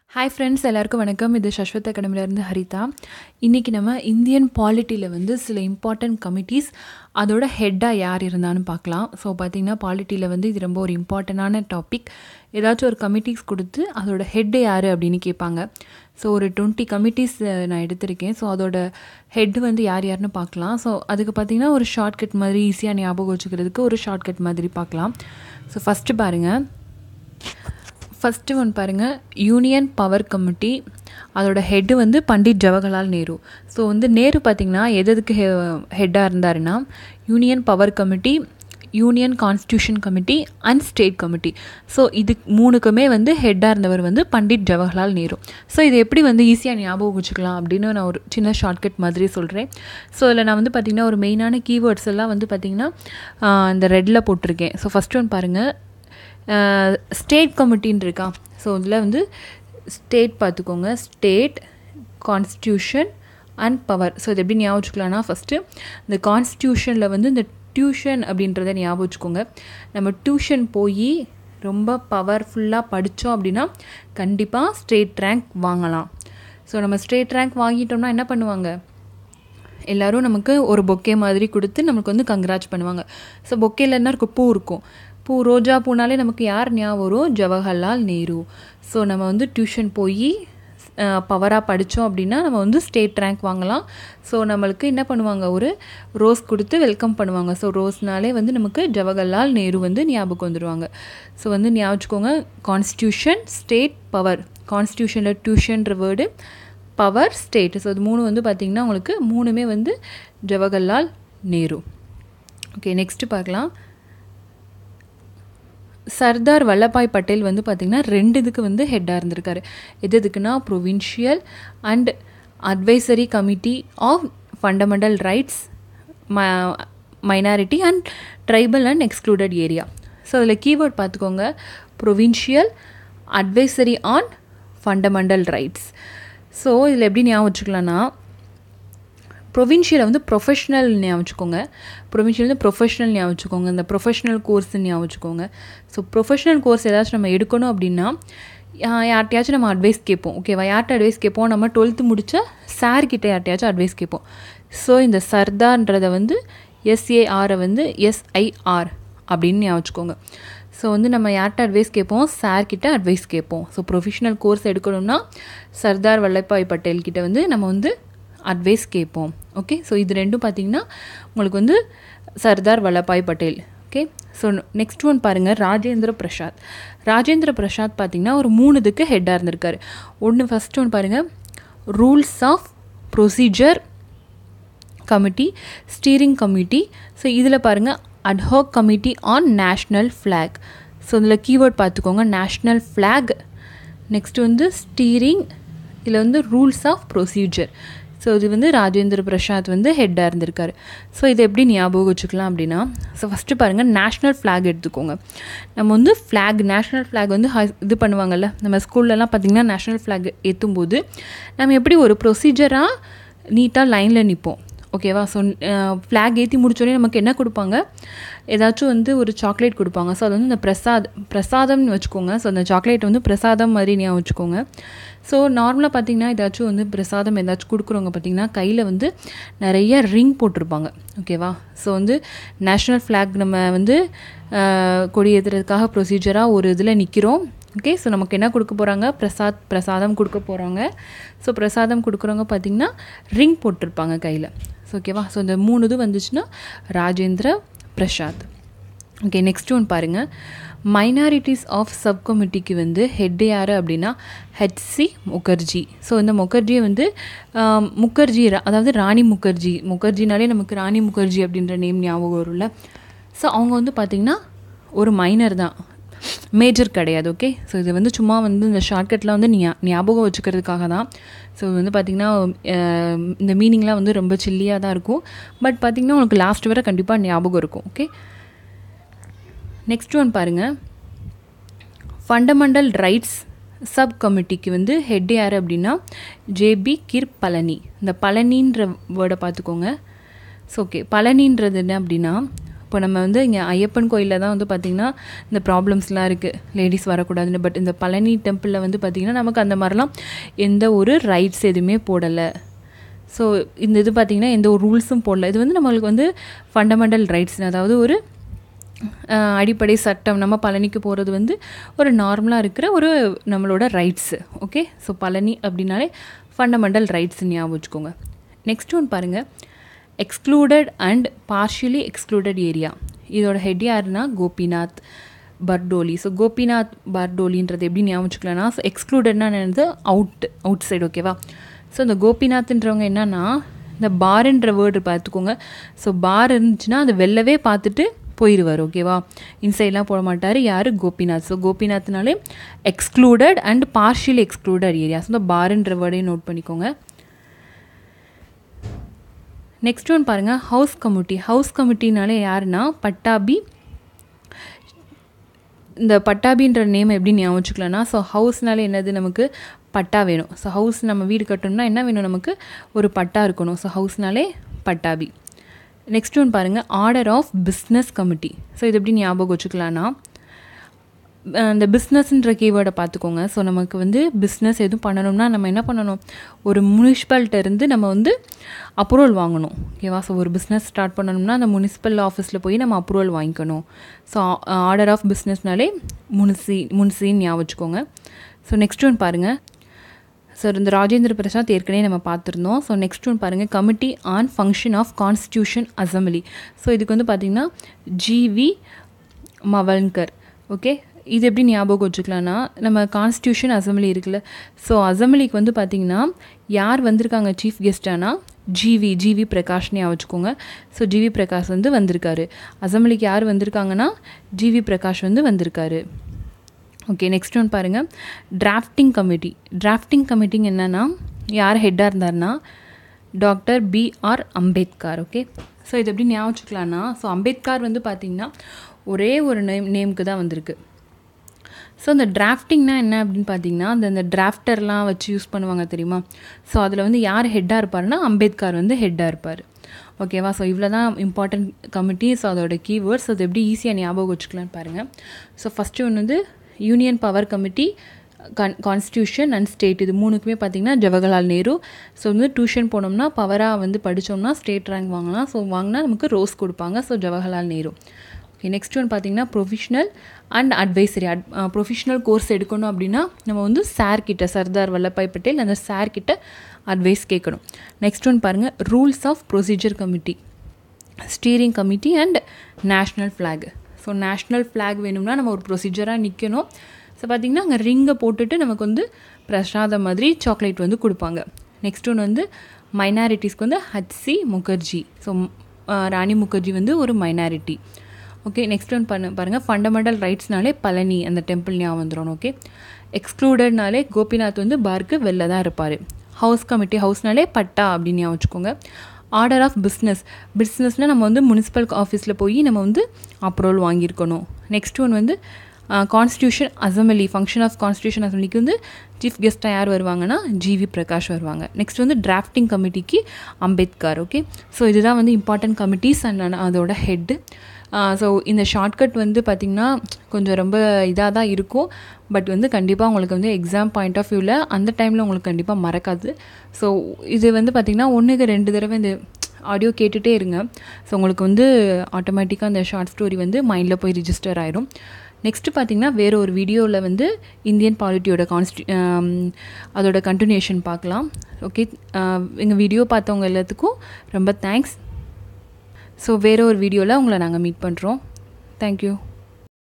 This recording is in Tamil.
ஹாய் ஃப்ரெண்ட்ஸ் எல்லாருக்கும் வணக்கம் இது சஸ்வத் அகாடமிலேருந்து ஹரிதா இன்றைக்கி நம்ம இந்தியன் பாலிட்டியில் வந்து சில இம்பார்ட்டன்ட் கமிட்டிஸ் அதோட ஹெட்டாக யார் இருந்தான்னு பார்க்கலாம் ஸோ பார்த்திங்கன்னா பாலிட்டியில் வந்து இது ரொம்ப ஒரு இம்பார்ட்டண்டான டாபிக் ஏதாச்சும் ஒரு கமிட்டிஸ் கொடுத்து அதோட ஹெட்டு யார் அப்படின்னு கேட்பாங்க ஸோ ஒரு டுவெண்ட்டி கமிட்டிஸ் நான் எடுத்திருக்கேன் ஸோ அதோட ஹெட் வந்து யார் யாருன்னு பார்க்கலாம் ஸோ அதுக்கு பார்த்திங்கன்னா ஒரு ஷார்ட்கட் மாதிரி ஈஸியாக ஞாபகம் வச்சுக்கிறதுக்கு ஒரு ஷார்ட்கட் மாதிரி பார்க்கலாம் ஸோ ஃபஸ்ட்டு பாருங்கள் ஃபஸ்ட்டு ஒன் பாருங்கள் யூனியன் பவர் கமிட்டி அதோட ஹெட்டு வந்து பண்டிட் ஜவஹர்லால் நேரு ஸோ வந்து நேரு பார்த்திங்கன்னா எது எதுக்கு ஹெ ஹெட்டாக இருந்தாருன்னா union power committee union constitution committee and state committee so இது மூணுக்குமே வந்து ஹெட்டாக இருந்தவர் வந்து பண்டிட் ஜவஹர்லால் நேரு ஸோ இது எப்படி வந்து ஈஸியாக ஞாபகம் வச்சுக்கலாம் அப்படின்னு நான் ஒரு சின்ன ஷார்ட்கட் மாதிரி சொல்கிறேன் ஸோ இதில் நான் வந்து பார்த்திங்கன்னா ஒரு மெயினான கீவேர்ட்ஸ் எல்லாம் வந்து பார்த்திங்கன்னா இந்த ரெட்டில் போட்டிருக்கேன் ஸோ ஃபஸ்ட் ஒன் பாருங்கள் ஸ்டேட் கமிட்டின்னு இருக்கா ஸோ இதில் வந்து ஸ்டேட் பார்த்துக்கோங்க state constitution and power so இது எப்படி ஞாபகம் வச்சுக்கலாம்னா ஃபஸ்ட்டு இந்த கான்ஸ்டியூஷனில் வந்து இந்த டியூஷன் அப்படின்றத ஞாபகம் வச்சுக்கோங்க நம்ம டியூஷன் போய் ரொம்ப பவர்ஃபுல்லாக படித்தோம் அப்படின்னா கண்டிப்பாக ஸ்டேட் ரேங்க் வாங்கலாம் ஸோ நம்ம ஸ்டேட் ரேங்க் வாங்கிட்டோம்னா என்ன பண்ணுவாங்க எல்லோரும் நமக்கு ஒரு பொக்கே மாதிரி கொடுத்து நமக்கு வந்து கங்க்ராச் பண்ணுவாங்க ஸோ பொக்கேல என்ன இருக்கும் பூ இருக்கும் பூ ரோஜா பூனாலே நமக்கு யார் ஞாபகம் வரும் ஜவஹர்லால் நேரு ஸோ நம்ம வந்து டியூஷன் போய் பவராக படித்தோம் அப்படின்னா நம்ம வந்து ஸ்டேட் ரேங்க் வாங்கலாம் ஸோ நம்மளுக்கு என்ன பண்ணுவாங்க ஒரு ரோஸ் கொடுத்து வெல்கம் பண்ணுவாங்க ஸோ ரோஸ்னாலே வந்து நமக்கு ஜவஹர்லால் நேரு வந்து ஞாபகம் வந்துடுவாங்க ஸோ வந்து ஞாபகிக்கோங்க கான்ஸ்டியூஷன் ஸ்டேட் பவர் கான்ஸ்டியூஷனில் டியூஷன்ற வேர்டு பவர் ஸ்டேட் ஸோ அது மூணு வந்து பார்த்திங்கன்னா உங்களுக்கு மூணுமே வந்து ஜவஹர்லால் நேரு ஓகே நெக்ஸ்ட்டு பார்க்கலாம் சர்தார் வல்லபாய் பட்டேல் வந்து பார்த்திங்கன்னா ரெண்டு இதுக்கு வந்து ஹெட்டாக இருந்திருக்காரு எது எதுக்குன்னா provincial and advisory committee of fundamental rights ம minority and tribal and excluded area so அதில் கீவேர்ட் பார்த்துக்கோங்க provincial advisory on fundamental rights so இதில் எப்படி ஞாபகம் வச்சுக்கலான்னா ப்ரொவின்ஷியலை வந்து ப்ரொஃபஷ்னல் ஞாபகம் வச்சுக்கோங்க ப்ரொவின்ஷியல் வந்து ப்ரொஃபஷ்னல் ஞாபகம் வச்சுக்கோங்க இந்த ப்ரொஃபஷ்னல் கோர்ஸ்ன்னு ஞாபகம் வச்சுக்கோங்க ஸோ ப்ரொஃபஷ்னல் கோர்ஸ் ஏதாச்சும் நம்ம எடுக்கணும் அப்படின்னா யார்ட்டையாச்சும் நம்ம அட்வைஸ் கேட்போம் ஓகேவா யார்கிட்ட அட்வைஸ் கேட்போம் நம்ம டுவெல்த்து முடித்த சார்கிட்ட யார்ட்டையாச்சும் அட்வைஸ் கேட்போம் ஸோ இந்த சர்தார்ன்றதை வந்து எஸ்ஏஆரை வந்து எஸ்ஐஆர் அப்படின்னு ஞாபகம் வச்சுக்கோங்க ஸோ வந்து நம்ம யார்கிட்ட அட்வைஸ் கேட்போம் சார்கிட்ட அட்வைஸ் கேட்போம் ஸோ ப்ரொஃபஷனல் கோர்ஸ் எடுக்கணும்னா சர்தார் வல்லபாய் பட்டேல் கிட்ட வந்து நம்ம வந்து அட்வைஸ் கேட்போம் ஓகே ஸோ இது ரெண்டும் பார்த்திங்கன்னா உங்களுக்கு வந்து Sardar Vallabhbhai Patel okay so next one பாருங்கள் ராஜேந்திர பிரசாத் ராஜேந்திர பிரசாத் பார்த்திங்கன்னா ஒரு மூணு இதுக்கு ஹெட்டாக இருந்திருக்காரு ஒன்று ஃபஸ்ட் ஒன் பாருங்கள் rules of procedure committee steering committee so இதில் பாருங்கள் ad hoc committee on national flag so இதில் கீவேர்ட் பார்த்துக்கோங்க நேஷ்னல் ஃப்ளாக் நெக்ஸ்ட் வந்து ஸ்டீரிங் இதில் வந்து ரூல்ஸ் ஆஃப் ப்ரொசீஜர் ஸோ இது வந்து ராஜேந்திர பிரசாத் வந்து ஹெட்டாக இருந்திருக்காரு ஸோ இதை எப்படி ஞாபகம் வச்சுக்கலாம் அப்படின்னா ஸோ ஃபஸ்ட்டு பாருங்கள் நேஷ்னல் ஃப்ளாக் எடுத்துக்கோங்க நம்ம வந்து ஃப்ளாக் நேஷ்னல் ஃப்ளாக் வந்து இது பண்ணுவாங்கல்ல நம்ம ஸ்கூல்லலாம் பார்த்திங்கன்னா நேஷ்னல் ஃப்ளாக் ஏற்றும்போது நம்ம எப்படி ஒரு ப்ரொசீஜராக நீட்டாக லைனில் நிற்போம் ஓகேவா ஸோ ஃப்ளாக் ஏற்றி முடிச்சோடனே நமக்கு என்ன கொடுப்பாங்க ஏதாச்சும் வந்து ஒரு சாக்லேட் கொடுப்பாங்க ஸோ அது வந்து இந்த பிரசாத் பிரசாதம்னு வச்சுக்கோங்க ஸோ அந்த சாக்லேட் வந்து பிரசாதம் மாதிரி ஞாபகம் வச்சுக்கோங்க ஸோ நார்மலாக பார்த்தீங்கன்னா ஏதாச்சும் வந்து பிரசாதம் ஏதாச்சும் கொடுக்குறவங்க பார்த்திங்கன்னா கையில் வந்து நிறைய ரிங் போட்டிருப்பாங்க ஓகேவா ஸோ வந்து நேஷ்னல் ஃப்ளாக் நம்ம வந்து கொடி ஏற்றுறதுக்காக ப்ரொசீஜராக ஒரு இதில் நிற்கிறோம் ஓகே ஸோ நமக்கு என்ன கொடுக்க போகிறாங்க பிரசாத் பிரசாதம் கொடுக்க போகிறாங்க ஸோ பிரசாதம் கொடுக்குறவங்க பார்த்திங்கன்னா ரிங் போட்டிருப்பாங்க கையில் ஸோ ஓகேவா ஸோ இந்த மூணு இது வந்துச்சுன்னா Rajendra Prasad okay next one பாருங்கள் மைனாரிட்டிஸ் ஆஃப் சப் கமிட்டிக்கு வந்து ஹெட் யார் அப்படின்னா ஹெச்சி முகர்ஜி ஸோ இந்த முகர்ஜியை வந்து முகர்ஜி அதாவது ராணி முகர்ஜி முகர்ஜினாலே நமக்கு ராணி முகர்ஜி அப்படின்ற நேம் ஞாபகம் வரும்ல ஸோ அவங்க வந்து பார்த்திங்கன்னா ஒரு மைனர் தான் மேஜர் கிடையாது ஓகே ஸோ இது வந்து சும்மா வந்து இந்த ஷார்ட்கட்டில் வந்து ஞாபகம் வச்சுக்கிறதுக்காக தான் ஸோ வந்து பார்த்திங்கன்னா இந்த மீனிங்லாம் வந்து ரொம்ப சில்லியாக தான் இருக்கும் பட் பார்த்திங்கன்னா உங்களுக்கு லாஸ்ட் வரை கண்டிப்பாக ஞாபகம் இருக்கும் ஓகே நெக்ஸ்ட் ஒன் பாருங்கள் ஃபண்டமெண்டல் ரைட்ஸ் சப் கமிட்டிக்கு வந்து ஹெட் யார் அப்படின்னா ஜேபி கிர் பழனி இந்த பழனின்ற வேர்டை பார்த்துக்கோங்க ஸோ ஓகே பழனின்றது என்ன அப்படின்னா இப்போ நம்ம வந்து இங்கே ஐயப்பன் கோயிலில் தான் வந்து பார்த்திங்கன்னா இந்த ப்ராப்ளம்ஸ்லாம் இருக்குது லேடிஸ் வரக்கூடாதுன்னு பட் இந்த பழனி டெம்பிளில் வந்து பார்த்திங்கன்னா நமக்கு அந்த மாதிரிலாம் எந்த ஒரு ரைட்ஸ் எதுவுமே போடலை ஸோ இந்த இது பார்த்திங்கன்னா எந்த ஒரு ரூல்ஸும் போடல இது வந்து நம்மளுக்கு வந்து ஃபண்டமெண்டல் ரைட்ஸ் அதாவது ஒரு அஹ், அடிப்படை சட்டம் நம்ம பழனிக்கு போகிறது வந்து ஒரு நார்மலாக இருக்கிற ஒரு நம்மளோட ரைட்ஸு ஓகே ஸோ பழனி அப்படின்னாலே ஃபண்டமெண்டல் ரைட்ஸ் ஞாபகம் வச்சுக்கோங்க நெக்ஸ்ட் ஒன் பாருங்கள் excluded and partially excluded area இதோட ஹெட் யாருன்னா கோபிநாத் பர்டோலி ஸோ கோபிநாத் பர்டோலின்றது எப்படி ஞாபகம் வச்சுக்கலாம்னா ஸோ எக்ஸ்க்ளூடட்னா என்னது அவுட் அவுட் சைடு ஓகேவா ஸோ இந்த கோபிநாத்ன்றவங்க என்னன்னா இந்த பார்ன்ற வேர்டு பார்த்துக்கோங்க ஸோ பார் இருந்துச்சுன்னா அது வெளிலவே பார்த்துட்டு போயிடுவார் ஓகேவா இன்சைட்லாம் போட மாட்டார் யார் கோபிநாத் ஸோ கோபிநாத்னாலே excluded and partially excluded areas இந்த பார்ன்ற வேர்டையும் நோட் பண்ணிக்கோங்க நெக்ஸ்ட் ஒன் பாருங்கள் ஹவுஸ் கமிட்டி ஹவுஸ் கமிட்டினாலே யாருன்னா பட்டாபி இந்த பட்டாபின்ற நேம் எப்படி ஞாபகம் வச்சுக்கலாம்னா ஸோ ஹவுஸ்னாலே என்னது நமக்கு பட்டா வேணும் ஸோ ஹவுஸ் நம்ம வீடு கட்டணும்னா என்ன வேணும் நமக்கு ஒரு பட்டா இருக்கணும் ஸோ ஹவுஸ்னாலே பட்டாபி நெக்ஸ்ட் ஒன் பாருங்கள் order of business committee so இது எப்படி ஞாபகம் வச்சுக்கலாம்னா அஹ் இந்த பிஸ்னஸ்ன்ற கீவேர்டை பார்த்துக்கோங்க ஸோ நமக்கு வந்து பிஸ்னஸ் எதுவும் பண்ணணும்னா நம்ம என்ன பண்ணணும் ஒரு முனிசிபால்கிட்ட இருந்து நம்ம வந்து அப்ரூவல் வாங்கணும் ஓகேவா ஸோ ஒரு பிஸ்னஸ் ஸ்டார்ட் பண்ணணும்னா அந்த முனிசிபல் ஆஃபீஸில் போய் நம்ம அப்ரூவல் வாங்கிக்கணும் ஸோ ஆர்டர் ஆஃப் பிஸ்னஸ்னாலே முனிசி முனிசின்னு ஞாபகம் வச்சுக்கோங்க ஸோ நெக்ஸ்ட் ஒன் பாருங்கள் ஸோ இந்த ராஜேந்திர பிரசாத் ஏற்கனவே நம்ம பார்த்துருந்தோம் ஸோ நெக்ஸ்ட் ஒன் பாருங்கள் committee on function of constitution assembly so இதுக்கு வந்து பார்த்திங்கன்னா ஜிவி மவல்கர் ஓகே இது எப்படி ஞாபகம் வச்சுக்கலாம்னா நம்ம கான்ஸ்டியூஷன் அசம்பிளி இருக்குல்ல ஸோ அசம்பிளிக்கு வந்து பார்த்திங்கன்னா யார் வந்திருக்காங்க சீஃப் கெஸ்டானா ஜிவி ஜிவி பிரகாஷ் ஞாபகம் வச்சுக்கோங்க ஸோ ஜிவி பிரகாஷ் வந்து வந்திருக்காரு அசம்பிளிக்கு யார் வந்திருக்காங்கன்னா ஜிவி பிரகாஷ் வந்து வந்திருக்காரு ஓகே நெக்ஸ்ட் ஒன் பாருங்கள் டிராஃப்டிங் கமிட்டி டிராஃப்டிங் கமிட்டிங் என்னென்னா யார் ஹெட்டாக இருந்தார்னா doctor B R Ambedkar okay so இது எப்படி ஞாபகம் வச்சுக்கலாம்னா ஸோ அம்பேத்கர் வந்து பார்த்திங்கன்னா ஒரே ஒரு நேம் நேமுக்கு தான் வந்திருக்கு ஸோ அந்த டிராஃப்டிங்னா என்ன அப்படின்னு பார்த்தீங்கன்னா அந்த அந்த டிராஃப்டர்லாம் வச்சு யூஸ் பண்ணுவாங்க தெரியுமா ஸோ அதில் வந்து யார் ஹெட்டாக இருப்பாருன்னா அம்பேத்கர் வந்து ஹெட்டாக இருப்பார் ஓகேவா ஸோ இவ்வளோ தான் இம்பார்ட்டன்ட் கமிட்டி ஸோ அதோட கீவேர்ட்ஸ் அது எப்படி ஈஸியாக ஞாபகம் வச்சுக்கலாம்னு பாருங்கள் ஸோ ஃபஸ்ட்டு ஒன்று வந்து யூனியன் பவர் கமிட்டி கான் கான்ஸ்டியூஷன் அண்ட் ஸ்டேட் இது மூணுக்குமே பார்த்திங்கன்னா ஜவஹர்லால் நேரு ஸோ வந்து டியூஷன் போனோம்னா பவராக வந்து படித்தோம்னா ஸ்டேட் ரேங்க் வாங்கலாம் ஸோ வாங்கினா நமக்கு ரோஸ் கொடுப்பாங்க so Jawaharlal Nehru okay next one பார்த்தீங்கன்னா ப்ரொஃபஷனல் அண்ட் அட்வைசரி அட் ப்ரொஃபஷனல் கோர்ஸ் எடுக்கணும் அப்படின்னா நம்ம வந்து சார் கிட்ட சர்தார் வல்லபாய் பட்டேல் அந்த சார் கிட்ட அட்வைஸ் கேட்கணும் நெக்ஸ்ட் ஒன் பாருங்கள் rules of procedure committee steering committee and national flag so national flag வேணும்னா நம்ம ஒரு ப்ரொசீஜராக நிற்கணும் ஸோ பார்த்திங்கன்னா அங்கே ரிங்கை போட்டுட்டு நமக்கு வந்து பிரசாதம் மாதிரி சாக்லேட் வந்து கொடுப்பாங்க நெக்ஸ்ட் ஒன்று வந்து மைனாரிட்டிஸ்க்கு வந்து ஹச்சி முகர்ஜி ஸோ ராணி முகர்ஜி வந்து ஒரு மைனாரிட்டி ஓகே நெக்ஸ்ட் ஒன் பண்ண பாருங்கள் ஃபண்டமெண்டல் ரைட்ஸ்னாலே பழனி அந்த டெம்பிள் ஞாபகம் வந்துடும் ஓகே எக்ஸ்க்ளூடட்னாலே கோபிநாத் வந்து பார்க்கு வெளில தான் இருப்பார் ஹவுஸ் கமிட்டி ஹவுஸ்னாலே பட்டா அப்படின்னு ஞாபகம் வச்சுக்கோங்க ஆர்டர் ஆஃப் பிஸ்னஸ் பிஸ்னஸ்னால் நம்ம வந்து முனிசிபல் ஆஃபீஸில் போய் நம்ம வந்து அப்ரூவல் வாங்கியிருக்கணும் நெக்ஸ்ட் ஒன் வந்து constitution assembly function of constitution அசம்பிளிக்கு வந்து சீஃப் கெஸ்ட்டாக யார் வருவாங்கன்னா ஜிவி பிரகாஷ் வருவாங்க நெக்ஸ்ட் வந்து டிராஃப்டிங் கமிட்டிக்கு அம்பேத்கர் ஓகே ஸோ இதுதான் வந்து இம்பார்ட்டன்ட் கமிட்டிஸ் அண்ட் அதோட ஹெட்டு ஸோ இந்த ஷார்ட்கட் வந்து பார்த்திங்கன்னா கொஞ்சம் ரொம்ப இதாக தான் இருக்கும் பட் வந்து கண்டிப்பாக உங்களுக்கு வந்து எக்ஸாம் பாயிண்ட் ஆஃப் வியூவில் அந்த டைமில் உங்களுக்கு கண்டிப்பாக மறக்காது ஸோ இது வந்து பார்த்திங்கன்னா ஒன்றுக்கு ரெண்டு தடவை இந்த ஆடியோ கேட்டுகிட்டே இருங்க ஸோ உங்களுக்கு வந்து ஆட்டோமேட்டிக்காக அந்த ஷார்ட் ஸ்டோரி வந்து மைண்டில் போய் ரிஜிஸ்டர் ஆயிரும் நெக்ஸ்ட்டு பார்த்திங்கன்னா வேறு ஒரு வீடியோவில் வந்து இந்தியன் பாலிட்டியோட கான்ஸ்டி அதோட கண்டினியூஷன் பார்க்கலாம் ஓகே எங்கள் வீடியோ பார்த்தவங்க எல்லாத்துக்கும் ரொம்ப தேங்க்ஸ் ஸோ வேறு ஒரு வீடியோவில் உங்களை நாங்கள் மீட் பண்ணுறோம் தேங்க்யூ